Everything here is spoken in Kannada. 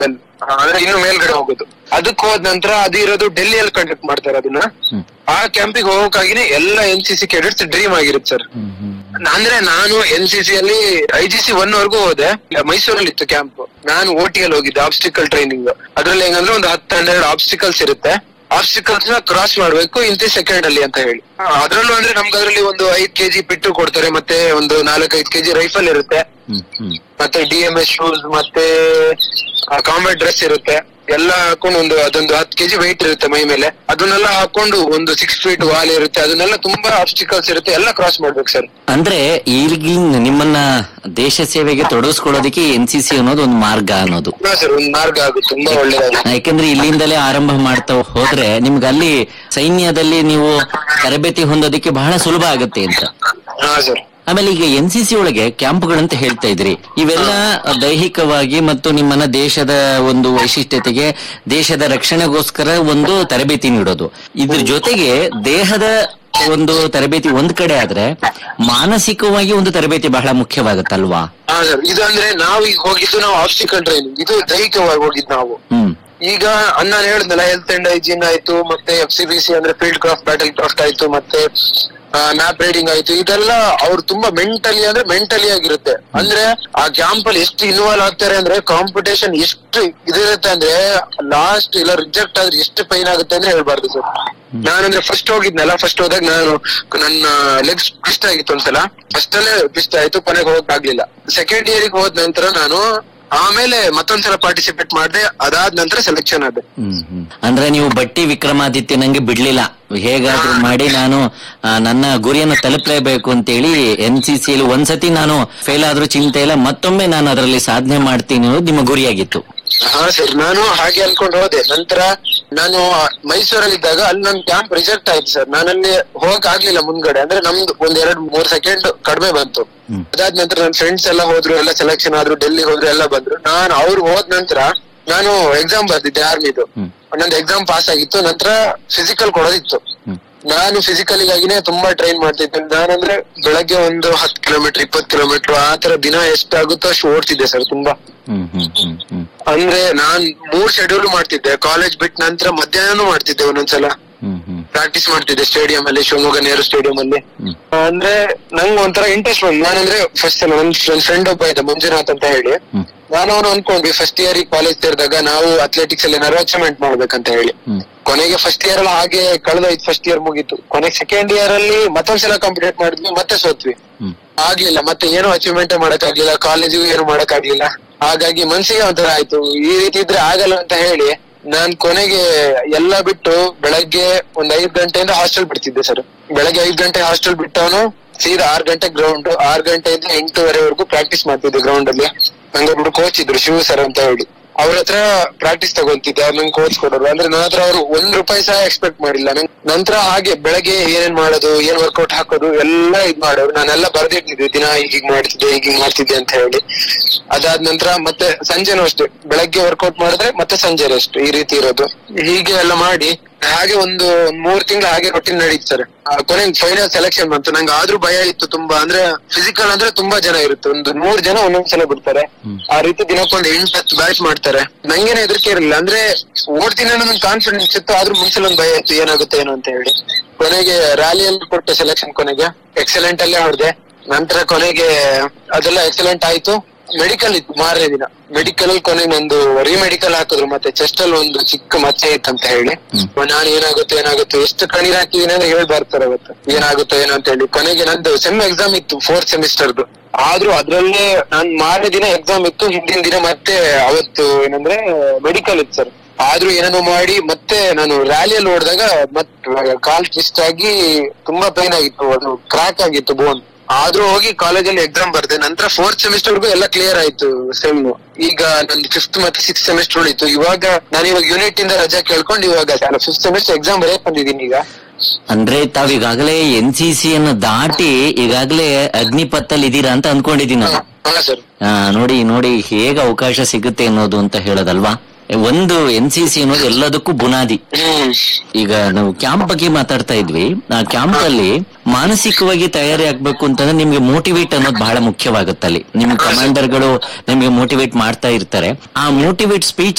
ಅಂದ್ರೆ ಇನ್ನು ಮೇಲ್ಗಡೆ ಹೋಗುದು ಅದಕ್ಕೆ ಹೋದ ನಂತರ ಅದು ಇರೋದು ಡೆಲ್ಲಿಯಲ್ಲಿ ಕಂಡಕ್ಟ್ ಮಾಡ್ತಾರೆ ಅದನ್ನ ಹ್ಮ್. ಆ ಕ್ಯಾಂಪಿಗೆ ಹೋಗೋಕ್ಕಾಗಿನೇ ಎಲ್ಲ N C C cadets dream ಆಗಿರುತ್ತೆ ಸರ್ ಹ್ಮ್ ಹ್ಮ್ ಅಂದ್ರೆ ನಾನು ಎನ್ ಸಿ ಸಿ ಅಲ್ಲಿ ಐ ಜಿ ಸಿ ಒನ್ ವರ್ಗೂ ಹೋದೆ ಮೈಸೂರಲ್ಲಿ ಇತ್ತು ಕ್ಯಾಂಪ್ ನಾನು ಓಟಿ ಅಲ್ಲಿ ಹೋಗಿದ್ದೆ ಆಬ್ಸ್ಟಿಕಲ್ ಟ್ರೈನಿಂಗ್ ಅದ್ರಲ್ಲಿ ಹೆಂಗಂದ್ರೆ ಒಂದು ಹತ್ತು ಹನ್ನೆರಡು ಆಬ್ಸ್ಟಿಕಲ್ಸ್ ಇರುತ್ತೆ ಆಬ್ಸ್ಟಿಕಲ್ಸ್ ನ ಕ್ರಾಸ್ ಮಾಡ್ಬೇಕು ಇಂತಿ ಸೆಕೆಂಡ್ ಅಲ್ಲಿ ಅಂತ ಹೇಳಿ ಅದ್ರಲ್ಲೂ ಅಂದ್ರೆ ನಮ್ಗೆ ಅದ್ರಲ್ಲಿ ಒಂದು ಐದ್ ಕೆಜಿ ಪಿಟ್ಟು ಕೊಡ್ತಾರೆ ಮತ್ತೆ ಒಂದು ನಾಲ್ಕೈದು ಕೆಜಿ ರೈಫಲ್ ಇರುತ್ತೆ ಹ್ಮ್ ಹ್ಮ್ ಮತ್ತೆ ಡಿ ಎಂ ಎಸ್ ಶೂಸ್ ಮತ್ತೆ ಕಾಂಬ್ಯಾಟ್ ಡ್ರೆಸ್ ಇರುತ್ತೆ ಎಲ್ಲ ಹಾಕೊಂಡು ಒಂದು ಅದೊಂದು ಹತ್ತು ಕೆಜಿ weight ಇರುತ್ತೆ ಮೈ ಮೇಲೆ ಅದನ್ನೆಲ್ಲ ಹಾಕೊಂಡು ಒಂದು ಸಿಕ್ಸ್ ಫೀಟ್ ವಾಲ್ ಇರುತ್ತೆ ಅದನ್ನೆಲ್ಲ ತುಂಬಾ ಆಬ್ಸ್ಟಿಕಲ್ಸ್ ಇರುತ್ತೆ ಎಲ್ಲ ಕ್ರಾಸ್ ಮಾಡ್ಬೇಕು ಸರ್ ಅಂದ್ರೆ ಈಗಿನ ನಿಮ್ಮನ್ನ ದೇಶ ಸೇವೆಗೆ ತೊಡಗಿಸ್ಕೊಳ್ಳೋದಕ್ಕೆ ಎನ್ ಸಿ ಸಿ ಅನ್ನೋದು ಒಂದು ಮಾರ್ಗ ಅನ್ನೋದು ಸರ್ ಒಂದ್ ಮಾರ್ಗ ಆಗುತ್ತೆ ತುಂಬಾ ಒಳ್ಳೇದಾಗುತ್ತೆ ಯಾಕಂದ್ರೆ ಇಲ್ಲಿಂದಲೇ ಆರಂಭ ಮಾಡ್ತಾ ಹೋದ್ರೆ ನಿಮ್ಗೆ ಅಲ್ಲಿ ಸೈನ್ಯದಲ್ಲಿ ನೀವು ತರಬೇತಿ ಹೊಂದೋದಕ್ಕೆ ಬಹಳ ಸುಲಭ ಆಗುತ್ತೆ ಅಂತ ಹಾ ಸರ್ ಆಮೇಲೆ ಈಗ ಎನ್ ಸಿ ಸಿ ಒಳಗೆ ಕ್ಯಾಂಪ್ಗಳಂತ ಹೇಳ್ತಾ ಇದ್ರಿ ಇವೆಲ್ಲ ದೈಹಿಕವಾಗಿ ಮತ್ತು ನಿಮ್ಮನ್ನ ದೇಶದ ಒಂದು ವೈಶಿಷ್ಟ್ಯತೆಗೆ ದೇಶದ ರಕ್ಷಣೆಗೋಸ್ಕರ ಒಂದು ತರಬೇತಿ ನೀಡೋದು ಇದ್ರ ಜೊತೆಗೆ ದೇಹದ ಒಂದು ತರಬೇತಿ ಒಂದ್ ಕಡೆ ಆದ್ರೆ ಮಾನಸಿಕವಾಗಿ ಒಂದು ತರಬೇತಿ ಬಹಳ ಮುಖ್ಯವಾಗತ್ತಲ್ವಾ ಹಾ ಸರ್ ಇದು ಅಂದ್ರೆ ನಾವು ಈಗ ಹೋಗಿದ್ದು ನಾವು ಆಬ್ಸ್ಟಿಕಲ್ ಟ್ರೈನಿಂಗ್ ಇದು ದೈಹಿಕವಾಗಿ ಹೋಗಿದ್ದು ನಾವು ಹ್ಮ್ ಈಗ ನಾನು ಹೇಳಿದ್ನಲ್ಲ ಹೆಲ್ತ್ ಅಂಡ್ ಹೈಜೀನ್ ಆಯ್ತು ಮತ್ತೆ ಎಫ್ ಸಿ ಬಿ ಸಿ ಅಂದ್ರೆ ಫೀಲ್ಡ್ ಕ್ರಾಫ್ಟ್ ಬ್ಯಾಟಲ್ ಕ್ರಾಫ್ಟ್ ಆಯ್ತು ಮತ್ತೆ ಮ್ಯಾಪ್ ರೈಡಿಂಗ್ ಆಯ್ತು ಇದೆಲ್ಲ ಅವ್ರು ತುಂಬಾ ಮೆಂಟಲಿ ಅಂದ್ರೆ ಮೆಂಟಲಿ ಆಗಿರುತ್ತೆ ಅಂದ್ರೆ ಆ ಕ್ಯಾಂಪ್ ಅಲ್ಲಿ ಎಷ್ಟು ಇನ್ವಾಲ್ವ್ ಆಗ್ತಾರೆ ಅಂದ್ರೆ ಕಾಂಪಿಟೇಷನ್ ಎಷ್ಟು ಇದಿರುತ್ತೆ ಅಂದ್ರೆ ಲಾಸ್ಟ್ ಇಲ್ಲ ರಿಜೆಕ್ಟ್ ಆದ್ರೆ ಎಷ್ಟು ಪೈನ್ ಆಗುತ್ತೆ ಅಂದ್ರೆ ಹೇಳ್ಬಾರ್ದು ಸರ್ ನಾನಂದ್ರೆ ಫಸ್ಟ್ ಹೋಗಿದ್ನಲ್ಲ ಫಸ್ಟ್ ಹೋದಾಗ ನಾನು ನನ್ನ ಲೆಗ್ಸ್ ಟ್ವಿಸ್ಟ್ ಆಗಿತ್ತು ಒಂದ್ಸಲ ಫಸ್ಟ್ ಅಲ್ಲೇ ಟ್ವಿಸ್ಟ್ ಆಯ್ತು ಕೊನೆಗೆ ಹೋಗಕ್ ಆಗ್ಲಿಲ್ಲ ಸೆಕೆಂಡ್ ಇಯರ್ ಹೋದ ನಂತರ ನಾನು ಆಮೇಲೆ ಮತ್ತೊಂದ್ಸಲ ಪಾರ್ಟಿಸಿಪೇಟ್ ಮಾಡಿದೆ ಅದಾದ ನಂತರ ಸೆಲೆಕ್ಷನ್ ಆದೆ ಹ್ಮ್ ಹ್ಮ್. ಅಂದ್ರೆ ನೀವು ಬಟ್ಟಿ ವಿಕ್ರಮಾದಿತ್ಯ ನಂಗೆ ಬಿಡ್ಲಿಲ್ಲ ಹೇಗಾದ್ರೂ ಮಾಡಿ ನಾನು ಆ, ನನ್ನ ಗುರಿಯನ್ನು ತಲುಪಲೇಬೇಕು ಅಂತೇಳಿ ಎನ್ ಸಿ ಸಿಯಲ್ಲಿ ಒಂದ್ಸತಿ ನಾನು ಫೇಲ್ ಆದ್ರೂ ಚಿಂತೆ ಇಲ್ಲ ಮತ್ತೊಮ್ಮೆ ನಾನು ಅದರಲ್ಲಿ ಸಾಧನೆ ಮಾಡ್ತೀನಿ ಅನ್ನೋದು ನಿಮ್ಮ ಗುರಿಯಾಗಿತ್ತು ಹಾ ಸರ್ ನಾನು ಹಾಗೆ ಅನ್ಕೊಂಡು ಹೋದೆ ನಂತರ ನಾನು ಮೈಸೂರಲ್ಲಿ ಇದ್ದಾಗ ಅಲ್ಲಿ ನನ್ ಕ್ಯಾಂಪ್ ರಿಜೆಕ್ಟ್ ಆಯ್ತು ಸರ್ ನಾನಲ್ಲಿ ಹೋಗಕ್ ಆಗ್ಲಿಲ್ಲ ಮುಂದ್ಗಡೆ ಅಂದ್ರೆ ನಮ್ದು ಒಂದ್ ಎರಡ್ ಮೂರ್ ಸೆಕೆಂಡ್ ಕಡಿಮೆ ಬಂತು ಹ್ಮ್. ಅದಾದ ನಂತರ ನನ್ನ ಫ್ರೆಂಡ್ಸ್ ಎಲ್ಲ ಹೋದ್ರು ಎಲ್ಲ ಸೆಲೆಕ್ಷನ್ ಆದ್ರು ಡೆಲ್ಲಿ ಹೋದ್ರು ಎಲ್ಲ ಬಂದ್ರು ನಾನು ಅವ್ರು ಹೋದ ನಂತರ ನಾನು ಎಕ್ಸಾಮ್ ಬರ್ದಿದ್ದೆ ಆರ್ಮಿದು ಹ್ಮ್. ನಂದು ಎಕ್ಸಾಮ್ ಪಾಸ್ ಆಗಿತ್ತು ನಂತರ ಫಿಸಿಕಲ್ ಕೊಡೋದಿತ್ತು ಹ್ಮ್. ನಾನು ಫಿಸಿಕಲಿಗಾಗಿನೇ ತುಂಬಾ ಟ್ರೈನ್ ಮಾಡ್ತಿದ್ದೆ ನಾನಂದ್ರೆ ಬೆಳಗ್ಗೆ ಒಂದು ಹತ್ತು ಕಿಲೋಮೀಟರ್ ಇಪ್ಪತ್ತು ಕಿಲೋಮೀಟರ್ ಆ ತರ ದಿನ ಎಷ್ಟಾಗುತ್ತೋ ಅಷ್ಟು ಓಡ್ತಿದ್ದೆ ಸರ್ ತುಂಬಾ ಹ್ಮ್ ಹ್ಮ್ ಹ್ಮ್ ಹ್ಮ್ ಅಂದ್ರೆ ನಾನ್ ಮೂರ್ ಶೆಡ್ಯೂಲ್ ಮಾಡ್ತಿದ್ದೆ ಕಾಲೇಜ್ ಬಿಟ್ಟ ನಂತರ ಮಧ್ಯಾಹ್ನನೂ ಮಾಡ್ತಿದ್ದೆ ಒಂದೊಂದ್ಸಲ ಹ್ಮ್ ಹ್ಮ್ ಪ್ರಾಕ್ಟೀಸ್ ಮಾಡ್ತಿದ್ದೆ ಸ್ಟೇಡಿಯಂ ಅಲ್ಲಿ ಶಿವಮೊಗ್ಗ ನೆಹರು ಸ್ಟೇಡಿಯಂ ಅಲ್ಲಿ ಹ್ಮ್. ಅಂದ್ರೆ ನಂಗ್ ಒಂಥರ ಇಂಟ್ರೆಸ್ಟ್ ಬಂದ್ ನಾನಂದ್ರೆ ಫಸ್ಟ್ ನನ್ ನನ್ ಫ್ರೆಂಡ್ ಒಬ್ಬ ಇದ್ದ ಮಂಜುನಾಥ್ ಅಂತ ಹೇಳಿ ಹ್ಮ್. ನಾನು ಅವನು ಅನ್ಕೊಂಡ್ವಿ ಫಸ್ಟ್ ಇಯರ್ ಕಾಲೇಜ್ ಸೇರಿದಾಗ ನಾವು ಅಥ್ಲೆಟಿಕ್ಸ್ ಅಲ್ಲಿ ಏನಾದ್ರು ಅಚೀವ್ಮೆಂಟ್ ಮಾಡ್ಬೇಕಂತ ಹೇಳಿ ಹ್ಮ್ ಕೊನೆಗೆ ಫಸ್ಟ್ ಇಯರ್ ಅಲ್ಲಿ ಹಾಗೆ ಕಳೆದೋಯ್ತು ಫಸ್ಟ್ ಇಯರ್ ಮುಗೀತು ಕೊನೆಗೆ ಸೆಕೆಂಡ್ ಇಯರ್ ಅಲ್ಲಿ ಮತ್ತೊಂದ್ಸಲ ಕಾಂಪಿಟೇಟ್ ಮಾಡಿದ್ವಿ ಮತ್ತೆ ಸೋತ್ವಿ ಹ್ಮ್ ಆಗ್ಲಿಲ್ಲ ಮತ್ತೆ ಏನು ಅಚೀವ್ಮೆಂಟ್ ಮಾಡಕ್ ಆಗ್ಲಿಲ್ಲ ಕಾಲೇಜಿಗೂ ಏನು ಮಾಡಕ್ ಆಗ್ಲಿಲ್ಲ ಹಾಗಾಗಿ ಮನ್ಸಿಗೆ ಒಂಥರ ಆಯ್ತು ಈ ರೀತಿ ಇದ್ರೆ ಆಗಲ್ಲ ಅಂತ ಹೇಳಿ ನಾನ್ ಕೊನೆಗೆ ಎಲ್ಲ ಬಿಟ್ಟು ಬೆಳಗ್ಗೆ ಒಂದ್ ಐದ್ ಗಂಟೆಯಿಂದ ಹಾಸ್ಟೆಲ್ ಬಿಡ್ತಿದ್ದೆ ಸರ್ ಬೆಳಗ್ಗೆ ಐದ್ ಗಂಟೆ ಹಾಸ್ಟೆಲ್ ಬಿಟ್ಟವನು ಸೀದಾ ಆರ್ ಗಂಟೆ ಗ್ರೌಂಡ್ ಆರ್ ಗಂಟೆಯಿಂದ ಎಂಟೂವರೆವರೆಗೂ ಪ್ರಾಕ್ಟೀಸ್ ಮಾಡ್ತಿದ್ದೆ ಗ್ರೌಂಡ್ ಅಲ್ಲಿ ನಂಗೊಬ್ರು ಕೋಚ್ ಇದ್ರು ಶಿವ ಸರ್ ಅಂತ ಹೇಳಿ ಅವ್ರ ಹತ್ರ ಪ್ರಾಕ್ಟೀಸ್ ತಗೊಂತಿದ್ದೆ ಅವ್ರು ನಂಗೆ ಕೋಚ್ ಕೊಡೋರು ಅಂದ್ರೆ ನನ್ನ ಹತ್ರ ಅವ್ರು ಒಂದ್ ರೂಪಾಯಿ ಸಹ ಎಕ್ಸ್ಪೆಕ್ಟ್ ಮಾಡಿಲ್ಲ ನಂಗ್ ನಂತರ ಹಾಗೆ ಬೆಳಗ್ಗೆ ಏನೇನ್ ಮಾಡೋದು ಏನ್ ವರ್ಕೌಟ್ ಹಾಕೋದು ಎಲ್ಲ ಇದ್ ಮಾಡೋರು ನಾನೆಲ್ಲ ಬರ್ದಿಟ್ಟಿದ್ದೆ ದಿನ ಹೀಗ್ ಮಾಡ್ತಿದ್ದೆ ಹೀಗ್ ಮಾಡ್ತಿದ್ದೆ ಅಂತ ಹೇಳಿ ಅದಾದ ನಂತರ ಮತ್ತೆ ಸಂಜೆನೂ ಅಷ್ಟೇ ಬೆಳಗ್ಗೆ ವರ್ಕೌಟ್ ಮಾಡಿದ್ರೆ ಮತ್ತೆ ಸಂಜೆ ರೆಸ್ಟ್ ಈ ರೀತಿ ಇರೋದು ಹೀಗೆ ಎಲ್ಲ ಮಾಡಿ ಹಾಗೆ ಒಂದು ಒಂದ್ ಮೂರ್ ತಿಂಗಳು ಹಾಗೆ ರೊಟೀನ್ ನಡೀತು ಸರ್ ಕೊನೆಗೆ ಫೈನಲ್ ಸೆಲೆಕ್ಷನ್ ಬಂತು ನಂಗೆ ಆದ್ರೂ ಭಯ ಇತ್ತು ತುಂಬಾ ಅಂದ್ರೆ ಫಿಸಿಕಲ್ ಅಂದ್ರೆ ತುಂಬಾ ಜನ ಇರುತ್ತೆ ಒಂದು ನೂರ್ ಜನ ಒಂದೊಂದ್ಸಲ ಬಿಡ್ತಾರೆ ಹ್ಮ್. ಆ ರೀತಿ ದಿನಕ್ಕೊಂದು ಎಂಟು ಹತ್ತು ಬ್ಯಾಚ್ ಮಾಡ್ತಾರೆ ನಂಗೇನೆ ಹೆದರಿಕೆ ಇರಲಿಲ್ಲ ಅಂದ್ರೆ ಓಡ್ತೀನಿ ಅನ್ನೋ ಕಾನ್ಫಿಡೆನ್ಸ್ ಇತ್ತು ಆದ್ರೂ ಮುಂಚೆ ಒಂದ್ ಭಯ ಇತ್ತು ಏನಾಗುತ್ತೆ ಏನೋ ಅಂತ ಹೇಳಿ ಕೊನೆಗೆ ರ್ಯಾಲಿಯಲ್ಲಿ ಕೊಟ್ಟೆ ಸೆಲೆಕ್ಷನ್ ಕೊನೆಗೆ ಎಕ್ಸಲೆಂಟ್ ಅಲ್ಲೇ ಹೊಡೆದೆ ನಂತರ ಕೊನೆಗೆ ಅದೆಲ್ಲ ಎಕ್ಸಲೆಂಟ್ ಆಯ್ತು ಮೆಡಿಕಲ್ ಇತ್ತು ಮಾರನೇ ದಿನ ಮೆಡಿಕಲ್ ಅಲ್ಲಿ ಕೊನೆಗೆ ನಂದು ರಿಮೆಡಿಕಲ್ ಹಾಕಿದ್ರು ಮತ್ತೆ ಚೆಸ್ಟ್ ಅಲ್ಲಿ ಒಂದು ಚಿಕ್ಕ ಮಚ್ಚೆ ಇತ್ತಂತ ಹೇಳಿ ಹ್ಮ್. ನಾನು ಏನಾಗುತ್ತೆ ಏನಾಗುತ್ತೆ ಎಷ್ಟು ಕಣ್ಣೀರ್ ಹಾಕಿದೀನಿ ಅಂದ್ರೆ ಹೇಳ್ ಬರ್ತಾರೆ ಅವತ್ತು ಏನಾಗುತ್ತೋ ಏನೋ ಅಂತ ಹೇಳಿ ಕೊನೆಗೆ ನಂದು ಸೆಮ್ ಎಕ್ಸಾಮ್ ಇತ್ತು ಫೋರ್ತ್ ಸೆಮಿಸ್ಟರ್ದು ಆದ್ರೂ ಅದ್ರಲ್ಲೇ ನಾನ್ ಮಾರನೇ ದಿನ ಎಕ್ಸಾಮ್ ಇತ್ತು ಹಿಂದಿನ ದಿನ ಮತ್ತೆ ಅವತ್ತು ಏನಂದ್ರೆ ಮೆಡಿಕಲ್ ಇತ್ತು ಸರ್ ಆದ್ರೂ ಏನೇನೋ ಮಾಡಿ ಮತ್ತೆ ನಾನು ರ್ಯಾಲಿಯಲ್ಲಿ ಓಡಿದಾಗ ಮತ್ತೆ ಕಾಲ್ ಟ್ವಿಸ್ಟ್ ಆಗಿ ತುಂಬಾ ಪೈನ್ ಆಗಿತ್ತು ಅದು ಕ್ರಾಕ್ ಆಗಿತ್ತು ಬೋನ್ ಆದ್ರೂ ಹೋಗಿ ಕಾಲೇಜಲ್ಲಿ ಎಕ್ಸಾಮ್ ಬರ್ದೆ ನಂತರ ಫೋರ್ತ್ ಸೆಮಿಸ್ಟರ್ಗೂ ಎಲ್ಲ ಕ್ಲಿಯರ್ ಆಯ್ತು ಸೆಮ್ ಈಗ ನಂದು ಫಿಫ್ತ್ ಮತ್ತೆ ಸಿಕ್ಸ್ ಸೆಮಿಸ್ಟರ್ ಉಳಿತು ಇವಾಗ ನಾನು ಇವಾಗ ಯೂನಿಟ್ ಇಂದ ರಜಾ ಕೇಳ್ಕೊಂಡು ಇವಾಗ ಫಿಫ್ತ್ ಸೆಮಿಸ್ಟರ್ ಎಕ್ಸಾಮ್ ಬರೆಯಕ್ ಬಂದಿದ್ದೀನಿ ಈಗ ಅಂದ್ರೆ ತಾವ್ ಈಗಾಗಲೇ ಎನ್ ಸಿ ಸಿ ಅನ್ನು ದಾಟಿ ಈಗಾಗಲೇ ಅಗ್ನಿಪತ್ತಲ್ಲಿ ಇದೀರಾ ಅಂತ ಅನ್ಕೊಂಡಿದ್ದೀನಿ ನಾನು ಹಾ ಸರ್ ಆ, ನೋಡಿ ನೋಡಿ ಹೇಗೆ ಅವಕಾಶ ಸಿಗುತ್ತೆ ಅನ್ನೋದು ಅಂತ ಹೇಳೋದಲ್ವಾ ಒಂದು ಎನ್ ಸಿ ಸಿ ಅನ್ನೋದು ಎಲ್ಲದಕ್ಕೂ ಬುನಾದಿ ಹ್ಮ್ ಈಗ ನಾವು ಕ್ಯಾಂಪ್ ಬಗ್ಗೆ ಮಾತಾಡ್ತಾ ಇದ್ವಿ ಆ ಕ್ಯಾಂಪ್ ಅಲ್ಲಿ ಮಾನಸಿಕವಾಗಿ ತಯಾರಿ ಆಗ್ಬೇಕು ಅಂತಂದ್ರೆ ನಿಮ್ಗೆ ಮೋಟಿವೇಟ್ ಅನ್ನೋದು ಬಹಳ ಮುಖ್ಯವಾಗುತ್ತೆ ಅಲ್ಲಿ ನಿಮ್ ಕಮಾಂಡರ್ಗಳು ನಿಮ್ಗೆ ಮೋಟಿವೇಟ್ ಮಾಡ್ತಾ ಇರ್ತಾರೆ ಆ ಮೋಟಿವೇಟ್ ಸ್ಪೀಚ್